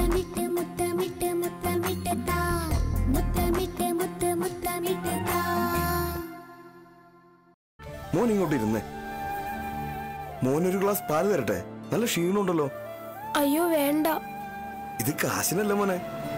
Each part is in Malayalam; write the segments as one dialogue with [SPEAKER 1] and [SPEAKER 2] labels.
[SPEAKER 1] മുത്തമിട്ട് മുത്തമിട്ട് മുത്തമിട്ട് താ മുത്തമിട്ട് മുത്ത് മുത്തമിട്ട് താ
[SPEAKER 2] മോൻ ഇങ്ങോട്ട് ഇരുന്നേ മോനൊരു ഗ്ലാസ് പാല് തരട്ടെ നല്ല ക്ഷീണമുണ്ടല്ലോ
[SPEAKER 3] അയ്യോ വേണ്ട
[SPEAKER 2] ഇത് കാശിനല്ല മോനെ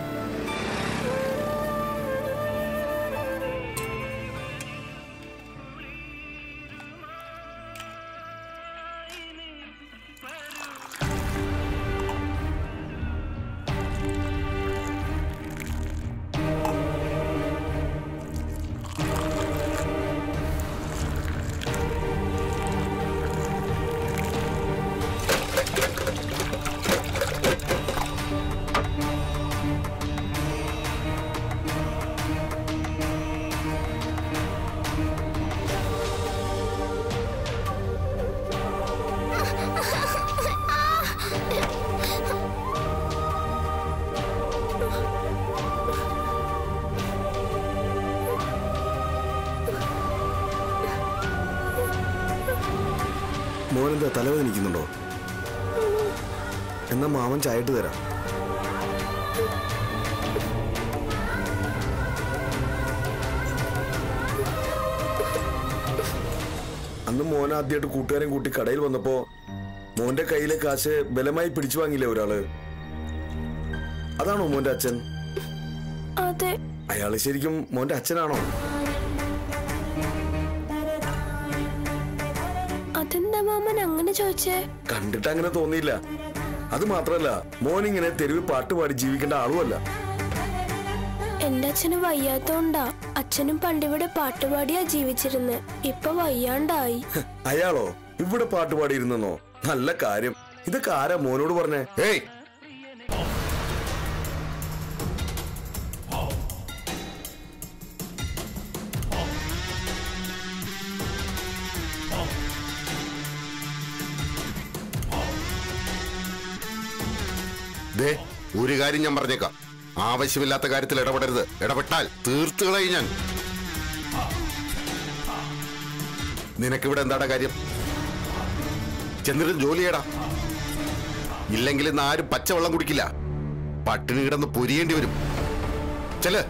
[SPEAKER 2] മോനെന്താ തലവേദനിക്കുന്നുണ്ടോ എന്നാ മാമൻ ചായട്ട് തരാം അന്ന് മോൻ ആദ്യമായിട്ട് കൂട്ടുകാരൻ കൂട്ടി കടയിൽ വന്നപ്പോ മോന്റെ കയ്യിലെ കാശ് ബലമായി പിടിച്ചു വാങ്ങിയില്ലേ ഒരാള് അതാണോ മോന്റെ അച്ഛൻ
[SPEAKER 3] അതെ
[SPEAKER 2] അയാള് ശരിക്കും മോന്റെ അച്ഛനാണോ
[SPEAKER 3] അതെന്താ മാമൻ അങ്ങനെ ചോദിച്ചേ
[SPEAKER 2] കണ്ടിട്ട് അങ്ങനെ തോന്നിയില്ല അത് മാത്രല്ല മോൻ ഇങ്ങനെ തെരുവ് പാട്ട് പാടി ജീവിക്കേണ്ട ആളുമല്ല
[SPEAKER 3] എന്റെ അച്ഛന് വയ്യാത്തോണ്ടാ അച്ഛനും പണ്ടിവിടെ പാട്ടുപാടിയാ ജീവിച്ചിരുന്നത് ഇപ്പൊ വയ്യാണ്ടായി
[SPEAKER 2] അയാളോ ഇവിടെ പാട്ട് പാടിയിരുന്നെന്നോ നല്ല കാര്യം ഇതൊക്കെ ആരാ മോനോട് പറഞ്ഞേ ഏയ്
[SPEAKER 4] ദേ ഒരു കാര്യം ഞാൻ പറഞ്ഞേക്കാം ആവശ്യമില്ലാത്ത കാര്യത്തിൽ ഇടപെടരുത് ഇടപെട്ടാൽ തീർത്തു കളയും ഞാൻ നിനക്കിവിടെ എന്താടാ കാര്യം ചെന്നിട്ട് ജോലി ചെയ്യടാ ഇല്ലെങ്കിൽ ഇന്ന് ആരും പച്ചവെള്ളം കുടിക്കില്ല പട്ടിണി കിടന്ന് പൊരിയേണ്ടി വരും ചെല്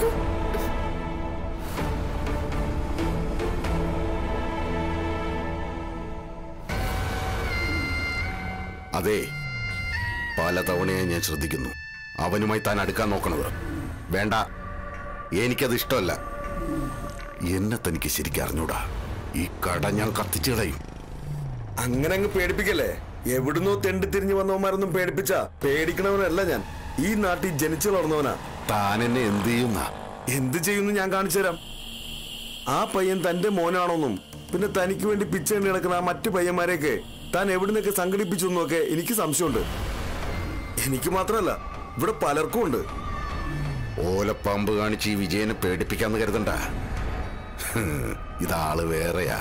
[SPEAKER 4] അതെ പലതവണയായി ഞാൻ ശ്രദ്ധിക്കുന്നു അവനുമായി താൻ അടുക്കാൻ നോക്കണത് വേണ്ട എനിക്കത് ഇഷ്ടമല്ല എന്നെ തനിക്ക് ശരിക്കും അറിഞ്ഞൂടാ ഈ കട ഞാൻ കത്തിച്ചു കളയും
[SPEAKER 2] അങ്ങനെ അങ്ങ് പേടിപ്പിക്കല്ലേ എവിടുന്നോ തെണ്ടി തിരിഞ്ഞു വന്നവന്മാരൊന്നും പേടിപ്പിച്ച പേടിക്കണവനല്ല ഞാൻ ഈ നാട്ടിൽ ജനിച്ചു വളർന്നവനാ
[SPEAKER 4] താൻ എന്നെ എന്ത് ചെയ്യുന്ന
[SPEAKER 2] എന്ത് ചെയ്യുന്നു ഞാൻ കാണിച്ചു തരാം ആ പയ്യൻ തന്റെ മോനാണോന്നും പിന്നെ തനിക്ക് വേണ്ടി പിച്ച കണ്ടി കിടക്കുന്ന ആ മറ്റു പയ്യന്മാരെയൊക്കെ താൻ എവിടുന്നൊക്കെ സംഘടിപ്പിച്ചു എന്നൊക്കെ എനിക്ക് സംശയമുണ്ട് എനിക്ക് മാത്രമല്ല ഇവിടെ പലർക്കും ഉണ്ട്
[SPEAKER 4] ഓലപ്പാമ്പ് കാണിച്ച് ഈ വിജയനെ പേടിപ്പിക്കാന്ന് കരുതണ്ട ഹും, ഇതാള് വേറെയാ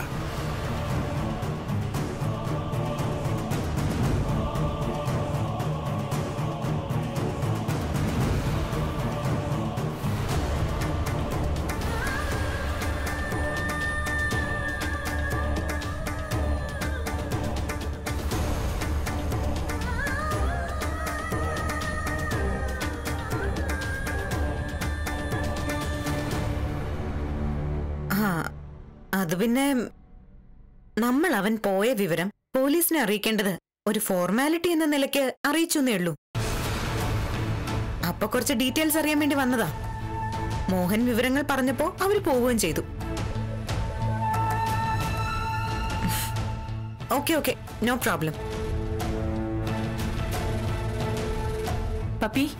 [SPEAKER 5] ആ അത് പിന്നെ നമ്മൾ അവൻ പോയ വിവരം പോലീസിനെ അറിയിക്കേണ്ടത് ഒരു ഫോർമാലിറ്റി എന്ന നിലയ്ക്ക് അറിയിച്ചെന്നേ ഉള്ളൂ അപ്പൊ കുറച്ച് ഡീറ്റെയിൽസ് അറിയാൻ വേണ്ടി വന്നതാ മോഹൻ വിവരങ്ങൾ പറഞ്ഞപ്പോ അവര് പോവുകയും ചെയ്തു okay okay no problem
[SPEAKER 6] puppy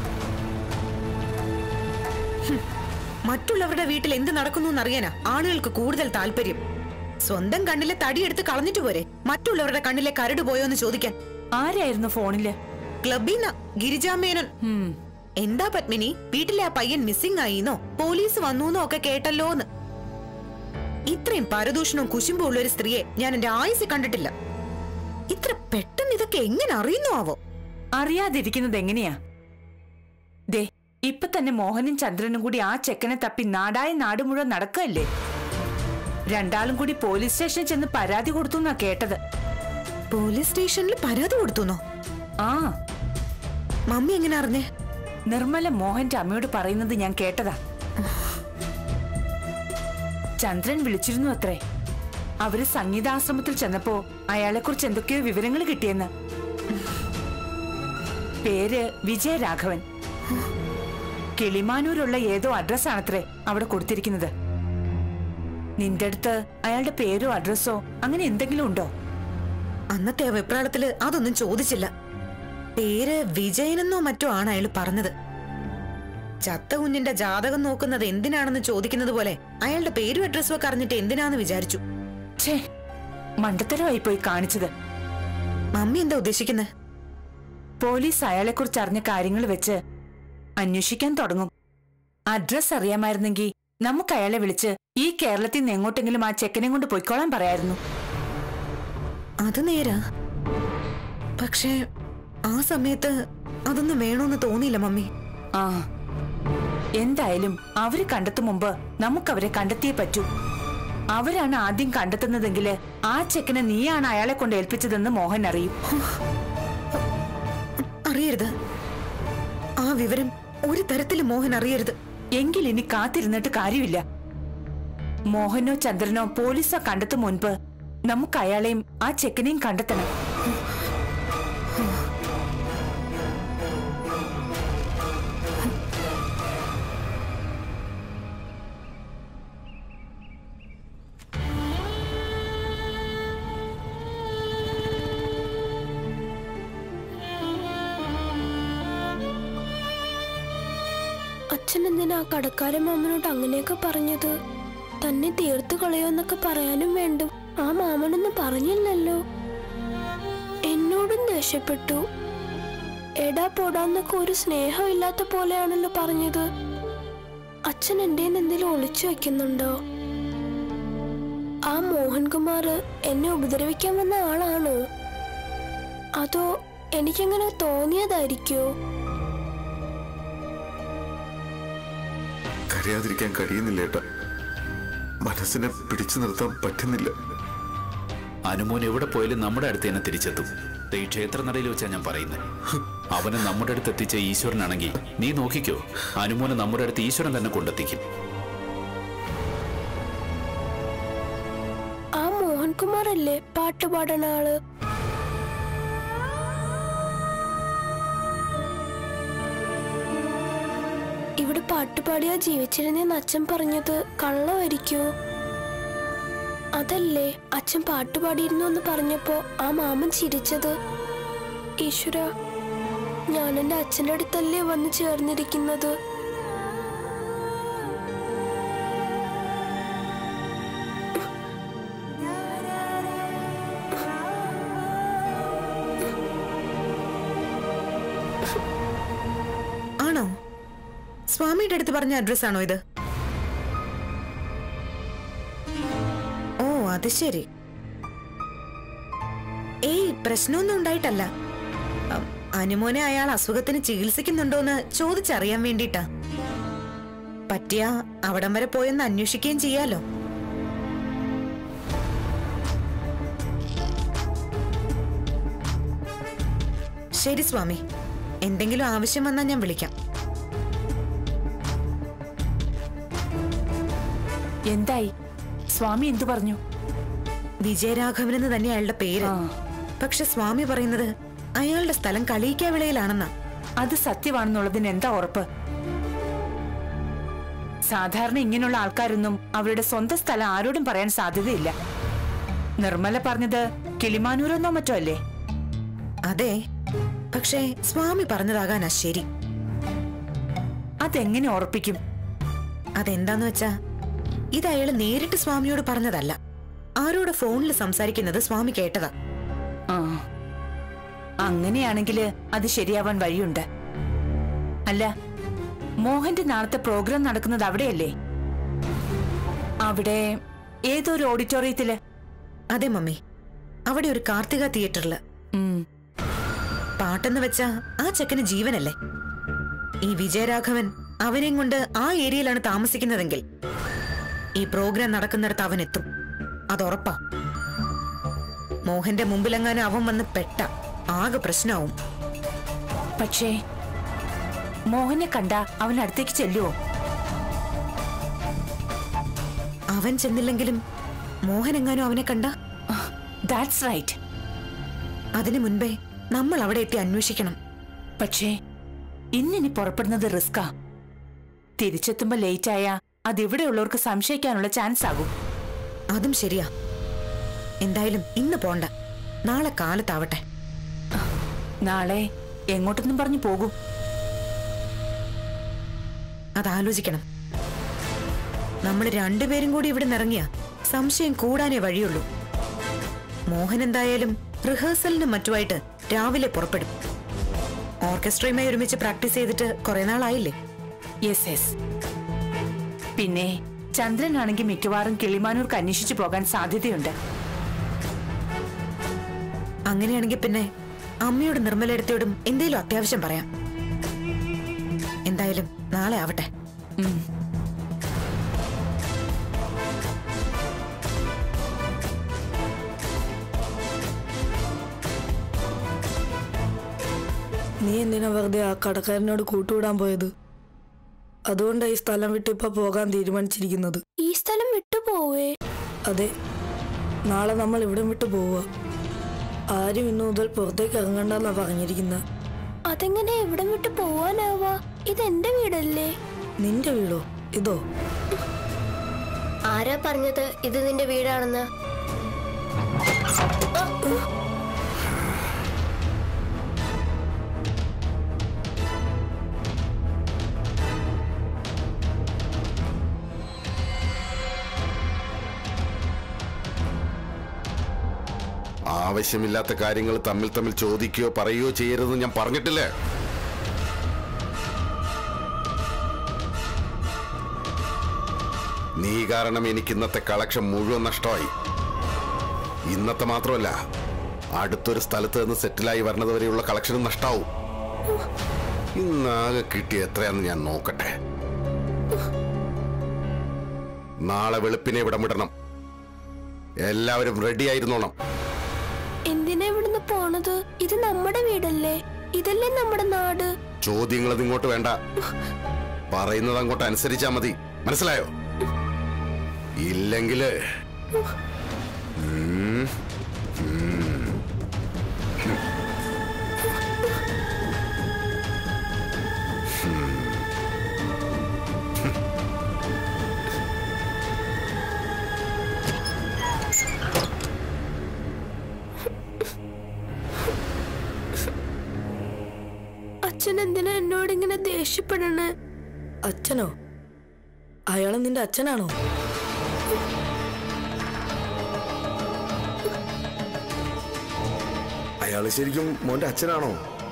[SPEAKER 5] മറ്റുള്ളവരുടെ വീട്ടിൽ എന്ത് നടക്കുന്നു എന്നറിയാനാ ആളുകൾക്ക് കൂടുതൽ താല്പര്യം സ്വന്തം കണ്ണിലെ തടിയെടുത്ത് കളഞ്ഞിട്ട് പോരെ മറ്റുള്ളവരുടെ കണ്ണിലെ കരട് പോയോ എന്ന് ചോദിക്കാൻ
[SPEAKER 6] ആരായിരുന്നു ഫോണില്
[SPEAKER 5] ക്ലബീന്ന ഗിരിജാമേനൻ
[SPEAKER 6] ഉം.
[SPEAKER 5] എന്താ പത്മിനി വീട്ടിലെ ആ പയ്യൻ മിസ്സിംഗ് ആയിന്നോ പോലീസ് വന്നൂന്നോ ഒക്കെ കേട്ടല്ലോന്ന് ഇത്രയും പരദൂഷണവും കുശുമ്പും ഉള്ള ഒരു സ്ത്രീയെ ഞാൻ എന്റെ ആയുസ് കണ്ടിട്ടില്ല ഇത്ര പെട്ടെന്ന് ഇതൊക്കെ എങ്ങനെ അറിയുന്നു ആവോ
[SPEAKER 6] അറിയാതിരിക്കുന്നത് എങ്ങനെയാ ദേ ഇപ്പൊ തന്നെ മോഹനും ചന്ദ്രനും കൂടി ആ ചെക്കനെ തപ്പി നാടായ നാട് മുഴുവൻ നടക്കല്ലേ രണ്ടാളും കൂടി പോലീസ് സ്റ്റേഷനിൽ ചെന്ന് പരാതി കൊടുത്തു എന്നാ കേട്ടത്
[SPEAKER 5] പോലീസ് സ്റ്റേഷനിൽ പരാതി കൊടുത്തുന്നോ
[SPEAKER 6] ആ
[SPEAKER 5] മമ്മി എങ്ങനെ അറിഞ്ഞേ
[SPEAKER 6] നിർമ്മല മോഹന്റെ അമ്മയോട് പറയുന്നത് ഞാൻ കേട്ടതാ ചന്ദ്രൻ വിളിച്ചിരുന്നു അത്രേ അവര് സംഗീതാശ്രമത്തിൽ ചെന്നപ്പോ അയാളെക്കുറിച്ച് എന്തൊക്കെയോ വിവരങ്ങൾ കിട്ടിയെന്ന് പേര് വിജയരാഘവൻ കിളിമാനൂരുള്ള ഏതോ അഡ്രസ്സാണത്രേ അവിടെ കൊടുത്തിരിക്കുന്നത് നിന്റെ അടുത്ത് അയാളുടെ പേരോ അഡ്രസ്സോ അങ്ങനെ എന്തെങ്കിലും ഉണ്ടോ
[SPEAKER 5] അന്നത്തെ ആ വെപ്രാളത്തില് അതൊന്നും ചോദിച്ചില്ല പേര് വിജയനെന്നോ മറ്റോ ആണ് അയാൾ പറഞ്ഞത് ചത്ത കുഞ്ഞിന്റെ ജാതകം നോക്കുന്നത് എന്തിനാണെന്ന് ചോദിക്കുന്നത് പോലെ അയാളുടെ പേരും അഡ്രസ്സും ഒക്കെ അറിഞ്ഞിട്ട് എന്തിനാന്ന് വിചാരിച്ചു
[SPEAKER 6] ഛേ മണ്ടത്തരമായി പോയി കാണിച്ചത്
[SPEAKER 5] മമ്മി എന്താ ഉദ്ദേശിക്കുന്നത്
[SPEAKER 6] പോലീസ് അയാളെക്കുറിച്ച് അറിഞ്ഞ കാര്യങ്ങൾ വെച്ച് അന്വേഷിക്കാൻ തുടങ്ങും അഡ്രസ് അറിയാമായിരുന്നെങ്കിൽ നമുക്ക് അയാളെ വിളിച്ച് ഈ കേരളത്തിൽ നിന്ന് എങ്ങോട്ടെങ്കിലും ആ ചെക്കനെ കൊണ്ട് പൊയ്ക്കോളാൻ പറയായിരുന്നു
[SPEAKER 5] അത് നേരാ പക്ഷേ ആ സമയത്ത് അതൊന്നും വേണോന്ന് തോന്നിയില്ല മമ്മി
[SPEAKER 6] ആ എന്തായാലും അവര് കണ്ടെത്തും മുമ്പ് നമുക്കവരെ കണ്ടെത്തിയേ പറ്റൂ അവരാണ് ആദ്യം കണ്ടെത്തുന്നതെങ്കിൽ ആ ചെക്കനെ നീയാണ് അയാളെ കൊണ്ട് ഏൽപ്പിച്ചതെന്ന് മോഹൻ അറിയും
[SPEAKER 5] അറിയരുത് ആ വിവരം ഒരു തരത്തിലും മോഹൻ അറിയരുത്
[SPEAKER 6] എങ്കിൽ ഇനി കാത്തിരുന്നിട്ട് കാര്യമില്ല മോഹനോ ചന്ദ്രനോ പോലീസോ കണ്ടെത്തും മുൻപ് നമുക്ക് അയാളെയും ആ ചെക്കനെയും കണ്ടെത്തണം
[SPEAKER 3] അച്ഛൻ എന്തിനാ ആ കടക്കാരൻ മാമനോട് അങ്ങനെയൊക്കെ പറഞ്ഞത് തന്നെ തീർത്തു കളയോന്നൊക്കെ പറയാനും വേണ്ടും ആ മാമനൊന്നും പറഞ്ഞില്ലല്ലോ എന്നോടും ദേഷ്യപ്പെട്ടു എടാ പോടാന്നൊക്കെ ഒരു സ്നേഹമില്ലാത്ത പോലെയാണല്ലോ പറഞ്ഞത് അച്ഛൻ എൻ്റെ എന്തെങ്കിലും ഒളിച്ചു വെക്കുന്നുണ്ടോ ആ മോഹൻകുമാർ എന്നെ ഉപദ്രവിക്കാൻ വന്ന ആളാണോ അതോ എനിക്കങ്ങനെ തോന്നിയതായിരിക്കോ
[SPEAKER 7] കരയാതിരിക്കാൻ കഴിയുന്നില്ല ഏട്ടാ മനസ്സിനെ പിടിച്ചു നിർത്താൻ പറ്റുന്നില്ല
[SPEAKER 8] അനുമോൻ എവിടെ പോയാലും നമ്മുടെ അടുത്ത് തന്നെ തിരിച്ചെത്തും ദേ ഈ ക്ഷേത്രനടയിൽ വെച്ചാ ഞാൻ പറയുന്നത് അവനെ നമ്മുടെ അടുത്ത് എത്തിച്ച ഈശ്വരനാണെങ്കിൽ നീ നോക്കിക്കോ അനുമോനെ നമ്മുടെ അടുത്ത് ഈശ്വരൻ തന്നെ കൊണ്ടെത്തിക്കും
[SPEAKER 3] ആ മോഹൻകുമാർ അല്ലേ പാട്ട് പാടണ ആള് ഇവിടെ പാട്ട് പാടിയാ ജീവിച്ചിരുന്നെന്ന് അച്ഛൻ പറഞ്ഞത് കള്ളമായിരിക്കോ അതല്ലേ അച്ഛൻ പാട്ട് പാടിയിരുന്നു എന്ന് പറഞ്ഞപ്പോ ആ മാമൻ ചിരിച്ചത് ഈശ്വര ഞാൻ എൻ്റെ അച്ഛൻ്റെ അടുത്തല്ലേ വന്ന് ചേർന്നിരിക്കുന്നത്
[SPEAKER 5] ആണോ സ്വാമിയുടെ അടുത്ത് പറഞ്ഞ അഡ്രസ് ആണോ ഇത് ഓ അത് ശരി ഏയ് പ്രശ്നമൊന്നും ഉണ്ടായിട്ടല്ല അം, അനുമോനെ അയാൾ അസുഖത്തിന് ചികിത്സിക്കുന്നുണ്ടോന്ന് ചോദിച്ചറിയാൻ വേണ്ടിട്ടാ പറ്റിയ അവിടം വരെ പോയെന്ന് അന്വേഷിക്കുകയും ചെയ്യാലോ ശരി സ്വാമി എന്തെങ്കിലും ആവശ്യം വന്നാൽ ഞാൻ വിളിക്കാം
[SPEAKER 6] എന്തായി സ്വാമി എന്തു പറഞ്ഞു
[SPEAKER 5] വിജയരാഘവൻ എന്ന് തന്നെ അയാളുടെ പേര്
[SPEAKER 6] ആ.
[SPEAKER 5] പക്ഷെ സ്വാമി പറയുന്നത് അയാളുടെ സ്ഥലം കളിയിക്കാവിളയിലാണെന്നാ
[SPEAKER 6] അത് സത്യമാണെന്നുള്ളതിന് എന്താ ഉറപ്പ് സാധാരണ ഇങ്ങനെയുള്ള ആൾക്കാരൊന്നും അവരുടെ സ്വന്തം സ്ഥലം ആരോടും പറയാൻ സാധ്യതയില്ല നിർമ്മല പറഞ്ഞത് കിളിമാനൂരെന്നോ മറ്റോ അല്ലേ
[SPEAKER 5] അതെ പക്ഷേ സ്വാമി പറഞ്ഞതാകാനാ ശരി
[SPEAKER 6] അതെങ്ങനെ ഉറപ്പിക്കും
[SPEAKER 5] അതെന്താന്ന് വെച്ചാ ഇത് അയാൾ നേരിട്ട് സ്വാമിയോട് പറഞ്ഞതല്ല ആരോട് ഫോണിൽ സംസാരിക്കുന്നത് സ്വാമി കേട്ടതാ
[SPEAKER 6] ആ അങ്ങനെയാണെങ്കിൽ അത് ശരിയാവാൻ വഴിയുണ്ട് അല്ല മോഹന്റെ നാളത്തെ പ്രോഗ്രാം നടക്കുന്നത് അവിടെയല്ലേ അവിടെ ഏതൊരു ഓഡിറ്റോറിയത്തില്
[SPEAKER 5] അതെ മമ്മി അവിടെ ഒരു കാർത്തിക തിയേറ്ററില്
[SPEAKER 6] ഉം,
[SPEAKER 5] പാട്ടെന്ന് വെച്ചാ ആ ചെക്കന് ജീവനല്ലേ ഈ വിജയരാഘവൻ അവനെയും കൊണ്ട് ആ ഏരിയയിലാണ് താമസിക്കുന്നതെങ്കിൽ ഈ പ്രോഗ്രാം നടക്കുന്നിടത്ത് അവൻ എത്തും അതുറപ്പാ മോഹന്റെ മുമ്പിലെങ്ങാനും അവൻ വന്ന് പെട്ട ആകെ പ്രശ്നമാവും
[SPEAKER 6] പക്ഷേ മോഹനെ കണ്ട അവൻ അടുത്തേക്ക് ചെല്ലുവോ
[SPEAKER 5] അവൻ ചെന്നില്ലെങ്കിലും മോഹൻ എങ്ങാനും അവനെ കണ്ട
[SPEAKER 6] ദാറ്റ്സ് റൈറ്റ്
[SPEAKER 5] അതിനു മുൻപേ നമ്മൾ അവിടെ എത്തി അന്വേഷിക്കണം
[SPEAKER 6] പക്ഷേ ഇന്നിനി പുറപ്പെടുന്നത് റിസ്കാ തിരിച്ചെത്തുമ്പോ ലേറ്റ് ആയ അത് ഇവിടെയുള്ളവർക്ക് സംശയിക്കാനുള്ള ചാൻസ് ആകും
[SPEAKER 5] അതും ശരിയാ എന്തായാലും ഇന്ന് പോണ്ട നാളെ കാലത്താവട്ടെ
[SPEAKER 6] നാളെ എങ്ങോട്ടെന്നും പറഞ്ഞു പോകും
[SPEAKER 5] അതാലോചിക്കണം നമ്മൾ രണ്ടുപേരും കൂടി ഇവിടെ നിറങ്ങിയ സംശയം കൂടാനേ വഴിയുള്ളൂ മോഹൻ എന്തായാലും റിഹേഴ്സലിനും മറ്റുമായിട്ട് രാവിലെ പുറപ്പെടും ഓർക്കസ്ട്രയുമായി ഒരുമിച്ച് പ്രാക്ടീസ് ചെയ്തിട്ട് കുറെ നാളായില്ലേ
[SPEAKER 6] യെസ് യെസ് പിന്നെ ചന്ദ്രനാണെങ്കിൽ മിക്കവാറും കിളിമാനൂർക്ക് അന്വേഷിച്ചു പോകാൻ സാധ്യതയുണ്ട്
[SPEAKER 5] അങ്ങനെയാണെങ്കിൽ പിന്നെ അമ്മയോടും നിർമ്മലയിടത്തോടും എന്തേലും അത്യാവശ്യം പറയാം എന്തായാലും നാളെ ആവട്ടെ
[SPEAKER 9] നീ എന്തിനാ വെറുതെ ആ കടക്കാരനോട് കൂട്ടുവിടാൻ പോയത് അതുകൊണ്ടാണ് ഈ സ്ഥലം വിട്ട് ഇപ്പൊ പോകാൻ തീരുമാനിച്ചിരിക്കുന്നത്
[SPEAKER 3] ഈ സ്ഥലം വിട്ടു പോവേ
[SPEAKER 9] അതെ നാളെ നമ്മൾ ഇവിടം വിട്ട് പോവുക ആരും ഇന്നു മുതൽ പുറത്തേക്ക് ഇറങ്ങണ്ടെന്നാ പറഞ്ഞിരിക്കുന്നത്
[SPEAKER 3] അതെങ്ങനെ എവിടം വിട്ട് പോവാനാവാ ഇതെന്റെ വീടല്ലേ
[SPEAKER 9] നിന്റെ വീടോ ഇതോ
[SPEAKER 1] ആരാ പറഞ്ഞത് ഇത് നിന്റെ വീടാണെന്ന്
[SPEAKER 4] ആവശ്യമില്ലാത്ത കാര്യങ്ങൾ തമ്മിൽ തമ്മിൽ ചോദിക്കുകയോ പറയുകയോ ചെയ്യരുതെന്ന് ഞാൻ പറഞ്ഞിട്ടില്ലേ നീ കാരണം എനിക്ക് ഇന്നത്തെ കളക്ഷൻ മുഴുവൻ നഷ്ടമായി ഇന്നത്തെ മാത്രമല്ല അടുത്തൊരു സ്ഥലത്ത് നിന്ന് സെറ്റിലായി വരണത് വരെയുള്ള കളക്ഷനും നഷ്ടാവും ഇന്നാകെ കിട്ടിയ എത്രയാന്ന് ഞാൻ നോക്കട്ടെ നാളെ വെളുപ്പിനെ ഇവിടെ വിടണം എല്ലാവരും റെഡി ആയിരുന്നോണം
[SPEAKER 3] എന്തിനാ ഇവിടുന്ന് പോണത് ഇത് നമ്മുടെ വീടല്ലേ ഇതല്ലേ നമ്മുടെ നാട്
[SPEAKER 4] ചോദ്യങ്ങൾ ഇങ്ങോട്ട് വേണ്ട പറയുന്നത് അങ്ങോട്ട് അനുസരിച്ചാ മതി മനസ്സിലായോ ഇല്ലെങ്കില് ഉം, ഉം.
[SPEAKER 3] അച്ഛൻ എന്തിനാ എന്നോട് ഇങ്ങനെ ദേഷ്യപ്പെടണേ
[SPEAKER 9] അച്ഛനോ അയാൾ നിന്റെ അച്ഛനാണോ
[SPEAKER 2] അയാള് ശരിക്കും മോന്റെ അച്ഛനാണോ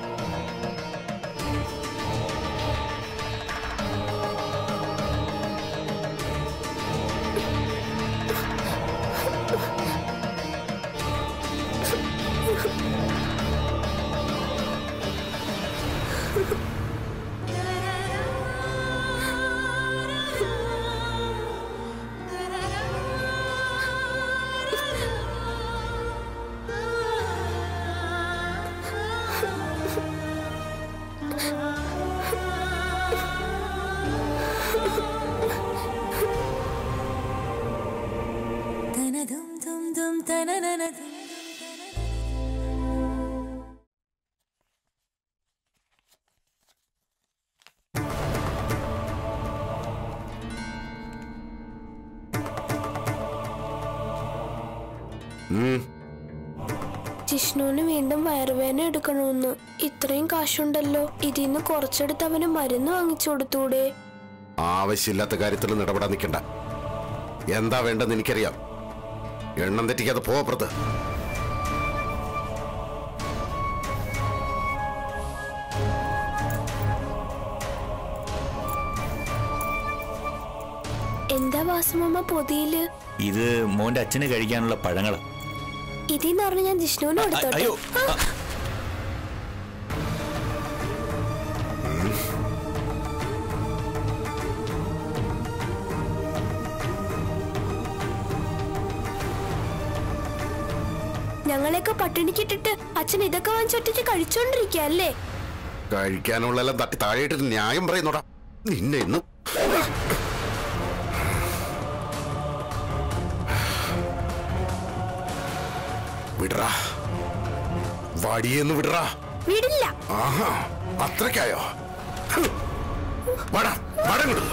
[SPEAKER 4] ഉം.
[SPEAKER 3] ജിഷ്ണുവിന് വീണ്ടും വയറുവേദന എടുക്കണമെന്ന് ഇത്രയും കാശുണ്ടല്ലോ ഇതിന്ന് കുറച്ചെടുത്ത് അവന് മരുന്ന് വാങ്ങിച്ചു കൊടുത്തൂടെ
[SPEAKER 4] ആവശ്യമില്ലാത്ത കാര്യത്തിലൊന്നും ഇടപെടാൻ നിൽക്കണ്ട എന്താ വേണ്ടെന്ന് എനിക്കറിയാം എണ്ണം തെറ്റിക്കാതെ പോവപ്പുറത്ത്
[SPEAKER 3] എന്താ വാസുമമ്മ പൊതിയില്
[SPEAKER 10] ഇത് മോന്റെ അച്ഛന് കഴിക്കാനുള്ള പഴങ്ങളാ
[SPEAKER 3] ഇതിന്ന് പറഞ്ഞ് ഞാൻ ജിഷ്ണുവിന്
[SPEAKER 10] അ-
[SPEAKER 3] കൊടുത്തോട്ടെ
[SPEAKER 10] അയ്യോ
[SPEAKER 3] ആ,
[SPEAKER 10] അ-
[SPEAKER 3] ഞങ്ങളെയൊക്കെ പട്ടിണിക്കിട്ടിട്ട് അച്ഛൻ ഇതൊക്കെ വാങ്ങിച്ചൊട്ടിച്ച് കഴിച്ചോണ്ടിരിക്കല്ലേ
[SPEAKER 4] കഴിക്കാനുള്ളതെല്ലാം തട്ടി താഴെയിട്ടിട്ട് ന്യായം പറയുന്നോടാ നിന്നെ ഇന്ന് വിടറാ വടിയെന്ന് വിടറാ
[SPEAKER 3] വിടില്ല
[SPEAKER 4] ആഹാ അത്രയ്ക്കായോ ഹ്. വാടാ വാടങ്ങോട്ട്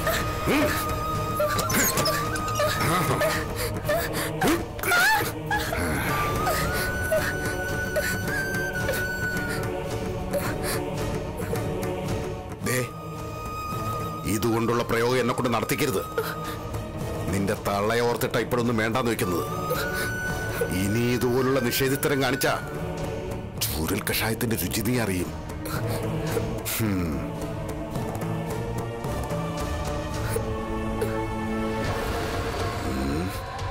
[SPEAKER 4] ദേ ഇതുകൊണ്ടുള്ള പ്രയോഗം എന്നെ കൊണ്ട് നടത്തിക്കരുത് നിന്റെ തള്ളയെ ഓർത്തിട്ട ഇപ്പോഴൊന്നും വേണ്ടാന്ന് വെക്കുന്നത് ഇനി ഇതുപോലുള്ള നിഷേധിത്തരം കാണിച്ച ചൂരൽ കഷായത്തിന്റെ രുചി നീ അറിയും ഹും. ഉം.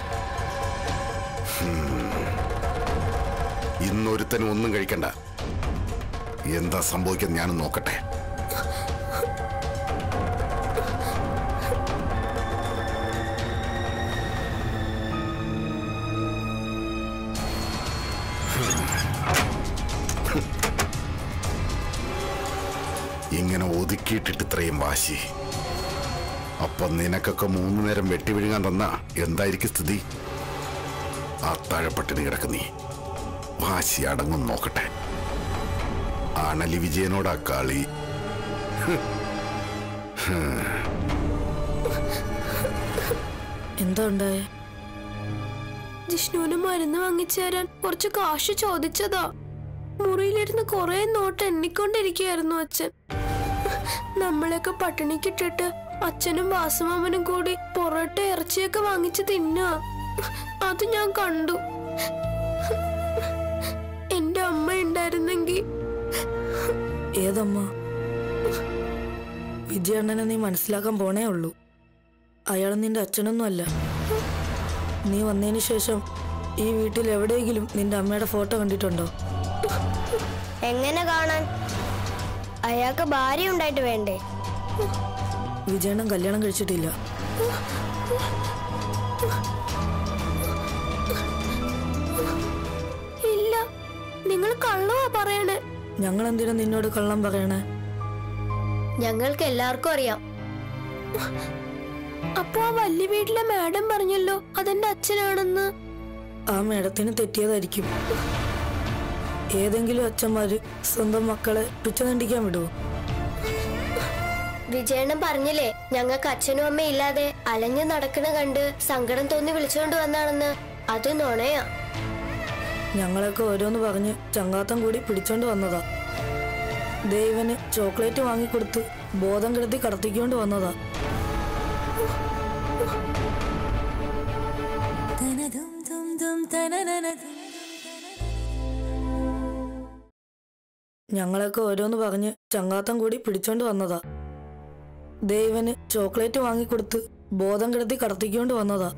[SPEAKER 4] ഹും. ഇന്നൊരുത്തനും ഒന്നും കഴിക്കണ്ട എന്താ സംഭവിക്കാൻ ഞാനും നോക്കട്ടെ ഇങ്ങനെ ഒതുക്കിയിട്ടിട്ട് ഇത്രയും വാശി അപ്പൊ നിനക്കൊക്കെ മൂന്ന് നേരം വെട്ടി വിഴുങ്ങാൻ തന്ന എന്തായിരിക്കും സ്ഥിതി ആ താഴെപ്പട്ടിണി കിടക്ക് നീ വാശി അടങ്ങും നോക്കട്ടെ ആണലി വിജയനോടാ കളി
[SPEAKER 9] എന്താ ഉണ്ടായേ
[SPEAKER 3] ജിഷ്ണുവിന് മരുന്ന് വാങ്ങിച്ചു തരാൻ കുറച്ച് കാശ് ചോദിച്ചതാ മുറിയിലിരുന്ന് കുറെ നോട്ട് എണ്ണിക്കൊണ്ടിരിക്കുകയായിരുന്നു അച്ഛൻ നമ്മളെയൊക്കെ പട്ടിണിക്കിട്ടിട്ട് അച്ഛനും വാസുമാമനും കൂടി പൊറോട്ട ഇറച്ചിയൊക്കെ വാങ്ങിച്ച് തിന്നുക അത് ഞാൻ കണ്ടു എന്റെ അമ്മ ഉണ്ടായിരുന്നെങ്കിൽ
[SPEAKER 9] ഏതമ്മ വിജയണ്ണനെ നീ മനസ്സിലാക്കാൻ പോണേ ഉള്ളൂ അയാൾ നിന്റെ അച്ഛനൊന്നും അല്ല നീ വന്നതിന് ശേഷം ഈ വീട്ടിൽ എവിടെയെങ്കിലും നിന്റെ അമ്മയുടെ ഫോട്ടോ കണ്ടിട്ടുണ്ടോ
[SPEAKER 1] എങ്ങനെ കാണാൻ അയാൾക്ക് ഭാര്യ ഉണ്ടായിട്ട് വേണ്ടേ
[SPEAKER 9] വിജയണ്ണൻ കല്യാണം കഴിച്ചിട്ടില്ല
[SPEAKER 3] ഇല്ല നിങ്ങൾ കള്ളവാ പറയണേ
[SPEAKER 9] ഞങ്ങൾ എന്തിനാ നിന്നോട് കള്ളം പറയണേ
[SPEAKER 1] ഞങ്ങൾക്ക് എല്ലാവർക്കും അറിയാം
[SPEAKER 3] അപ്പൊ ആ വല്യ വീട്ടിലെ മാഡം പറഞ്ഞല്ലോ അതെന്റെ അച്ഛനാണെന്ന്
[SPEAKER 9] ആ മേഡത്തിന് തെറ്റിയതായിരിക്കും ഏതെങ്കിലും അച്ഛന്മാര് സ്വന്തം മക്കളെ പിച്ച നണ്ടിക്കാൻ വിടുവോ
[SPEAKER 1] വിജയണ്ണൻ പറഞ്ഞില്ലേ ഞങ്ങൾക്ക് അച്ഛനും അമ്മയും ഇല്ലാതെ അലഞ്ഞു നടക്കണ കണ്ട് സങ്കടം തോന്നി വിളിച്ചുകൊണ്ട് വന്നാണെന്ന് അത് നുണയാ
[SPEAKER 9] ഞങ്ങളൊക്കെ ഓരോന്ന് പറഞ്ഞ് ചങ്ങാത്തം കൂടി പിടിച്ചോണ്ട് വന്നതാ ദേവന് ചോക്ലേറ്റ് വാങ്ങിക്കൊടുത്ത് ബോധം കിടത്തി കടത്തിക്കൊണ്ട് വന്നതാ ഞങ്ങളൊക്കെ ഓരോന്ന് പറഞ്ഞ് ചങ്ങാത്തം കൂടി പിടിച്ചോണ്ട് വന്നതാ ദേവന് ചോക്ലേറ്റ് വാങ്ങിക്കൊടുത്ത് ബോധം കിടത്തി കടത്തിക്കൊണ്ട് വന്നതാ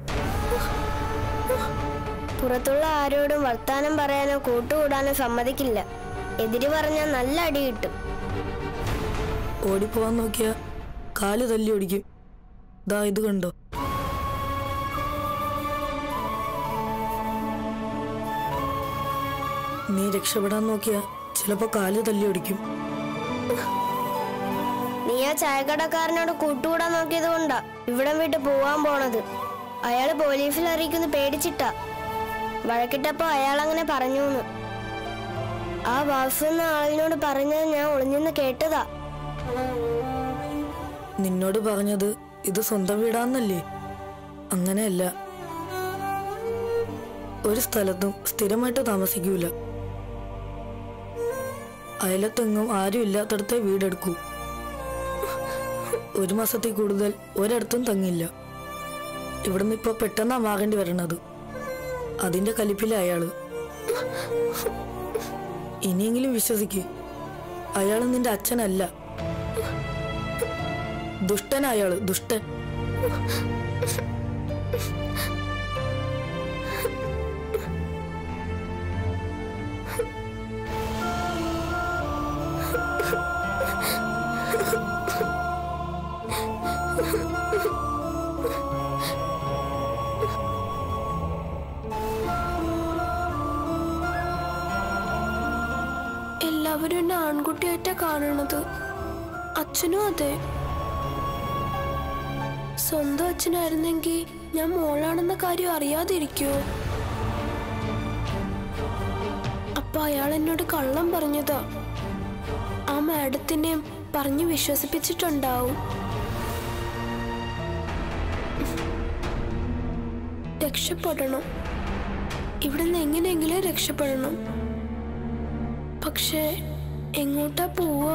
[SPEAKER 1] പുറത്തുള്ള ആരോടും വർത്താനം പറയാനോ കൂട്ടുകൂടാനോ സമ്മതിക്കില്ല എതിര് പറഞ്ഞാൽ നല്ല അടി കിട്ടും
[SPEAKER 9] ഓടിപ്പോവാൻ നോക്കിയ കാല് തല്ലി ഓടിക്കും ദാ ഇത് കണ്ടോ നീ രക്ഷപ്പെടാൻ നോക്കിയ ചിലപ്പോ കാല് തല്ലി ഓടിക്കും
[SPEAKER 1] നീ ആ ചായക്കടക്കാരനോട് കൂട്ടുകൂടാൻ നോക്കിയത് കൊണ്ടാ ഇവിടം വിട്ട് പോവാൻ പോണത് അയാള് പോലീസിൽ അറിയിക്കുന്ന പേടിച്ചിട്ടാ വഴക്കിട്ടപ്പോ അയാൾ അങ്ങനെ പറഞ്ഞൂന്ന് ആ വാസു എന്ന ആളിനോട് പറഞ്ഞത് ഞാൻ ഒളിഞ്ഞെന്ന് കേട്ടതാ
[SPEAKER 9] നിന്നോട് പറഞ്ഞത് ഇത് സ്വന്തം വീടാന്നല്ലേ അങ്ങനെയല്ല ഒരു സ്ഥലത്തും സ്ഥിരമായിട്ട് താമസിക്കൂല അയലത്തെങ്ങും ആരും ഇല്ലാത്തടത്തെ വീടെടുക്കൂ ഒരു മാസത്തിൽ കൂടുതൽ ഒരിടത്തും തങ്ങില്ല ഇവിടുന്ന് ഇപ്പൊ പെട്ടെന്നാ മാറേണ്ടി വരണത് അതിന്റെ കലിപ്പില അയാള് ഇനിയെങ്കിലും വിശ്വസിക്ക് അയാള് നിന്റെ അച്ഛനല്ല ദുഷ്ടൻ അയാള് ദുഷ്ടൻ
[SPEAKER 3] എല്ലാവരും എന്നെ ആൺകുട്ടിയായിട്ടാ കാണണത് അച്ഛനും അതെ സ്വന്തം അച്ഛനായിരുന്നെങ്കിൽ ഞാൻ മോളാണെന്ന കാര്യം അറിയാതിരിക്കോ അപ്പൊ അയാൾ എന്നോട് കള്ളം പറഞ്ഞതാ ആ മാഡത്തിനെയും പറഞ്ഞു വിശ്വസിപ്പിച്ചിട്ടുണ്ടാവും രക്ഷപ്പെടണം ഇവിടുന്ന് എങ്ങനെയെങ്കിലും രക്ഷപ്പെടണം പക്ഷേ എങ്ങോട്ടാ പോവാ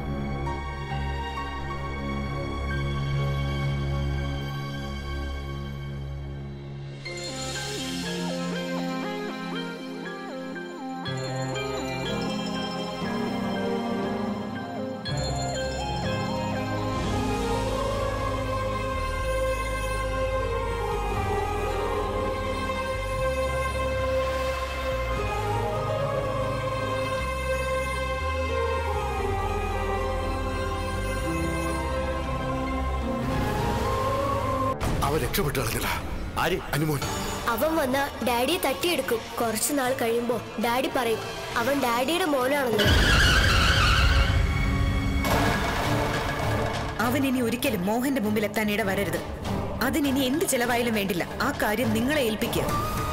[SPEAKER 7] അവൻ രക്ഷപ്പെട്ടു കളഞ്ഞടാ
[SPEAKER 10] ആര്
[SPEAKER 7] അനുമോൻ
[SPEAKER 1] അവൻ വന്ന ഡാഡിയെ തട്ടിയെടുക്കും കുറച്ചു നാൾ കഴിയുമ്പോ ഡാഡി പറയും അവൻ ഡാഡിയുടെ മോനാണെന്ന്
[SPEAKER 5] അവൻ ഇനി ഒരിക്കലും മോഹന്റെ മുമ്പിൽ എത്താൻ ഇട വരരുത് അതിനിനി എന്ത് ചെലവായാലും വേണ്ടില്ല ആ കാര്യം നിങ്ങളെ ഏൽപ്പിക്കുക